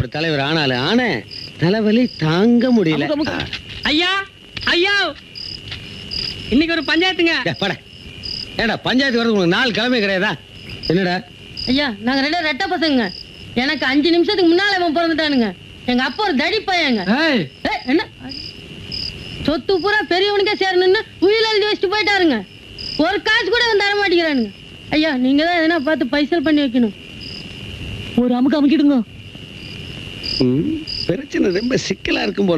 ஒரு தலைவர் ஆனாலும் ஆன தலைவலி தாங்க முடியல அமுக்கு, அமுக்கு. ஐயா ஐயா இன்னைக்கு ஒரு பஞ்சாயத்துங்க டே, போடா. ஏடா பஞ்சாயத்து வரது உனக்கு நாலு கிழமை கிடையாதா என்னடா ஐயா நாங்க ரெண்டு ரெட்ட பசங்க எனக்கு அஞ்சு நிமிஷத்துக்கு முன்னால இவன் பிறந்துட்டானுங்க எங்க அப்பா ஒரு தடி பையங்க ஏய், ஏய், என்ன சொத்து பூரா பெரியவனுக்கே சேரணும்னு உயிர் எழுதி வச்சுட்டு போயிட்டாருங்க ஒரு காசு கூட இவன் தர மாட்டேங்கிறானுங்க ஐயா நீங்க தான் எதனா பார்த்து பைசல் பண்ணி வைக்கணும் ஒரு அமுக்கு அமுக்கிடுங்க ம், பிரச்சனை ரொம்ப சிக்கலா இருக்கும் போல